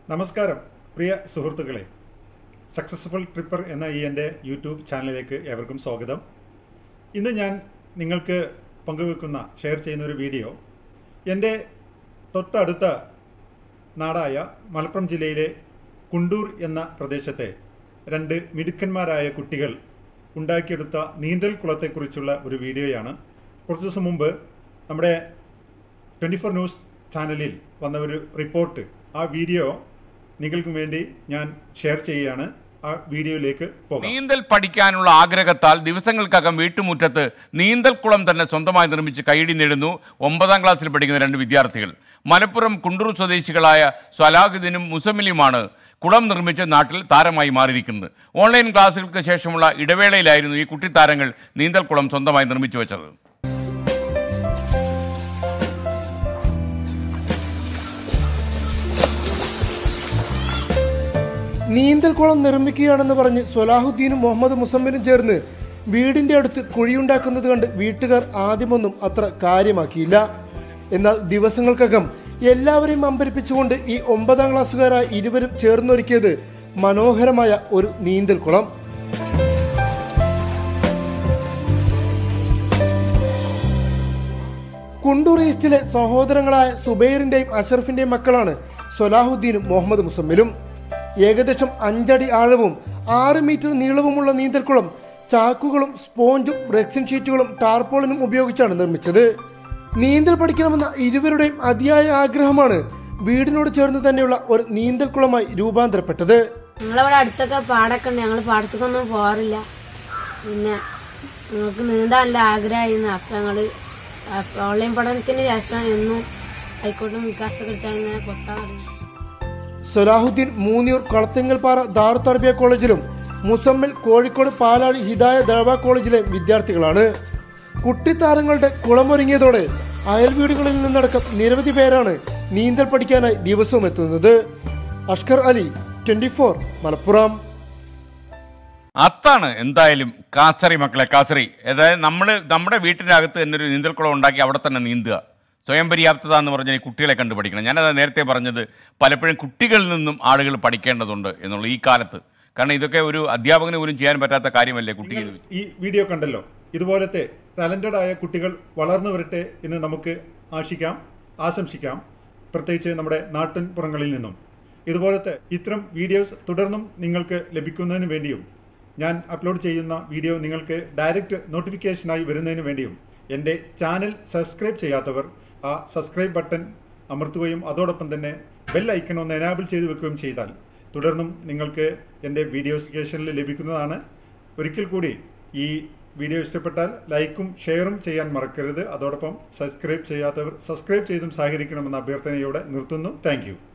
നമസ്കാരം പ്രിയ സുഹൃത്തുക്കളെ successful tripper എന്ന ഈ എൻ്റെ യൂട്യൂബ് ചാനലിലേക്ക് ഏവർക്കും സ്വാഗതം ഇന്ന് ഞാൻ നിങ്ങൾക്ക് പങ്കുവെക്കുന്ന ഷെയർ ചെയ്യുന്ന ഒരു വീഡിയോ എൻ്റെ തൊട്ടടുത്ത നാടായ മലപ്പുറം ജില്ലയിലെ കുണ്ടൂർ എന്ന പ്രദേശത്തെ രണ്ട് മിടുക്കന്മാരായ കുട്ടികൾ ഉണ്ടാക്കിയെടുത്ത നീന്തൽ കുളത്തെക്കുറിച്ചുള്ള ഒരു വീഡിയോയാണ് കുറച്ച് ദിവസം മുമ്പ് നമ്മുടെ ട്വൻറ്റി ഫോർ ന്യൂസ് ചാനലിൽ വന്ന ഒരു റിപ്പോർട്ട് ആ വീഡിയോ നിങ്ങൾക്ക് വേണ്ടി ഞാൻ ഷെയർ ചെയ്യുകയാണ് ആ വീഡിയോയിലേക്ക് പോകാം നീന്തൽ പഠിക്കാനുള്ള ആഗ്രഹത്താൽ ദിവസങ്ങൾക്കകം വീട്ടുമുറ്റത്ത് നീന്തൽക്കുളം തന്നെ സ്വന്തമായി നിർമ്മിച്ച് കൈയടി നേടുന്നു ഒമ്പതാം ക്ലാസ്സിൽ പഠിക്കുന്ന രണ്ട് വിദ്യാർത്ഥികൾ മലപ്പുറം കുണ്ടൂർ സ്വദേശികളായ സ്വലാഹുദ്ദീനും മുസമിലിയുമാണ് കുളം നിർമ്മിച്ച് നാട്ടിൽ താരമായി മാറിയിരിക്കുന്നത് ഓൺലൈൻ ക്ലാസ്സുകൾക്ക് ശേഷമുള്ള ഇടവേളയിലായിരുന്നു ഈ കുട്ടിത്താരങ്ങൾ നീന്തൽക്കുളം സ്വന്തമായി നിർമ്മിച്ചു വെച്ചത് നീന്തൽക്കുളം നിർമ്മിക്കുകയാണെന്ന് പറഞ്ഞ് സ്വലാഹുദ്ദീനും മുഹമ്മദ് മുസമ്മിനും ചേർന്ന് വീടിന്റെ അടുത്ത് കുഴിയുണ്ടാക്കുന്നത് കണ്ട് വീട്ടുകാർ ആദ്യമൊന്നും അത്ര കാര്യമാക്കിയില്ല എന്നാൽ ദിവസങ്ങൾക്കകം എല്ലാവരെയും അമ്പരിപ്പിച്ചുകൊണ്ട് ഈ ഒമ്പതാം ക്ലാസ്സുകാരായ ഇരുവരും ചേർന്നൊരുക്കിയത് മനോഹരമായ ഒരു നീന്തൽക്കുളം കുണ്ടൂർ ഈസ്റ്റിലെ സഹോദരങ്ങളായ സുബൈറിന്റെയും അഷറഫിന്റെയും മക്കളാണ് സൊലാഹുദ്ദീനും മുഹമ്മദ് മുസമ്മിലും ഏകദേശം അഞ്ചടി ആഴവും ആറ് മീറ്റർ നീളവുമുള്ള നീന്തൽക്കുളം ചാക്കുകളും സ്പോഞ്ചും റെക്സിൻ ഷീറ്റുകളും ടാർപോളിനും ഉപയോഗിച്ചാണ് നിർമ്മിച്ചത് നീന്തൽ പഠിക്കണമെന്ന ഇരുവരുടെയും അതിയായ ആഗ്രഹമാണ് വീടിനോട് ചേർന്ന് തന്നെയുള്ള ഒരു നീന്തൽക്കുളമായി രൂപാന്തരപ്പെട്ടത് ഞങ്ങളിവിടെ അടുത്തൊക്കെ പാടൊക്കെ ഉണ്ട് ഞങ്ങൾ പാടത്തേക്കൊന്നും പോകാറില്ല പിന്നെ ഞങ്ങൾക്ക് നീന്താൻ നല്ല ആഗ്രഹമായിരുന്നു അപ്പം ഞങ്ങൾ ഓൺലൈൻ പഠനത്തിന് ശേഷമാണ് എന്നും ഹൈക്കോട്ടും വികാസമൊക്കെ എടുത്താണ് ഇങ്ങനെ കൊത്താൻ തുടങ്ങിയത് സൊലാഹുദ്ദീൻ മൂന്നിയൂർ കളത്തിങ്ങൽപ്പാറ ദാറുത്ത് അറബിയ കോളേജിലും മുസമ്മിൽ കോഴിക്കോട് പാലാഴി ഹിദായ ദഴവ കോളേജിലെ വിദ്യാർത്ഥികളാണ് കുട്ടിത്താരങ്ങളുടെ കുളമൊരുങ്ങിയതോടെ അയൽവീടുകളിൽ നിന്നടക്കം നിരവധി പേരാണ് നീന്തൽ പഠിക്കാനായി ദിവസവും എത്തുന്നത് അഷ്കർ അലി ട്വന്റി മലപ്പുറം അത്താണ് എന്തായാലും കാസറി മക്കളെ കാസറി അതായത് നമ്മൾ നമ്മുടെ വീട്ടിനകത്ത് തന്നെ ഒരു നീന്തൽക്കുളം ഉണ്ടാക്കി അവിടെ തന്നെ നീന്തുക സ്വയം പര്യാപ്തത എന്ന് പറഞ്ഞാൽ ഈ കുട്ടികളെ കണ്ട് പഠിക്കണം ഞാനത് നേരത്തെ പറഞ്ഞത് പലപ്പോഴും കുട്ടികളിൽ നിന്നും ആളുകൾ പഠിക്കേണ്ടതുണ്ട് എന്നുള്ള ഈ കാലത്ത് കാരണം ഇതൊക്കെ ഒരു അധ്യാപകന് പോലും ചെയ്യാൻ പറ്റാത്ത കാര്യമല്ലേ കുട്ടികൾ ഈ വീഡിയോ കണ്ടല്ലോ ഇതുപോലത്തെ ടാലന്റഡ് ആയ കുട്ടികൾ വളർന്നു വരട്ടെ എന്ന് നമുക്ക് ആശിക്കാം ആശംസിക്കാം പ്രത്യേകിച്ച് നമ്മുടെ നാട്ടിൻ പുറങ്ങളിൽ നിന്നും ഇതുപോലത്തെ ഇത്തരം വീഡിയോസ് തുടർന്നും നിങ്ങൾക്ക് ലഭിക്കുന്നതിന് വേണ്ടിയും ഞാൻ അപ്ലോഡ് ചെയ്യുന്ന വീഡിയോ നിങ്ങൾക്ക് ഡയറക്റ്റ് നോട്ടിഫിക്കേഷനായി വരുന്നതിന് വേണ്ടിയും എൻ്റെ ചാനൽ സബ്സ്ക്രൈബ് ചെയ്യാത്തവർ ആ സബ്സ്ക്രൈബ് ബട്ടൺ അമർത്തുകയും അതോടൊപ്പം തന്നെ ബെൽ ഐക്കൺ ഒന്ന് എനാബിൾ ചെയ്ത് വെക്കുകയും ചെയ്താൽ തുടർന്നും നിങ്ങൾക്ക് എൻ്റെ വീഡിയോസിക്കേഷനിൽ ലഭിക്കുന്നതാണ് ഒരിക്കൽ കൂടി ഈ വീഡിയോ ഇഷ്ടപ്പെട്ടാൽ ലൈക്കും ഷെയറും ചെയ്യാൻ മറക്കരുത് അതോടൊപ്പം സബ്സ്ക്രൈബ് ചെയ്യാത്തവർ സബ്സ്ക്രൈബ് ചെയ്തും സഹകരിക്കണമെന്ന അഭ്യർത്ഥനയോടെ നിർത്തുന്നു താങ്ക്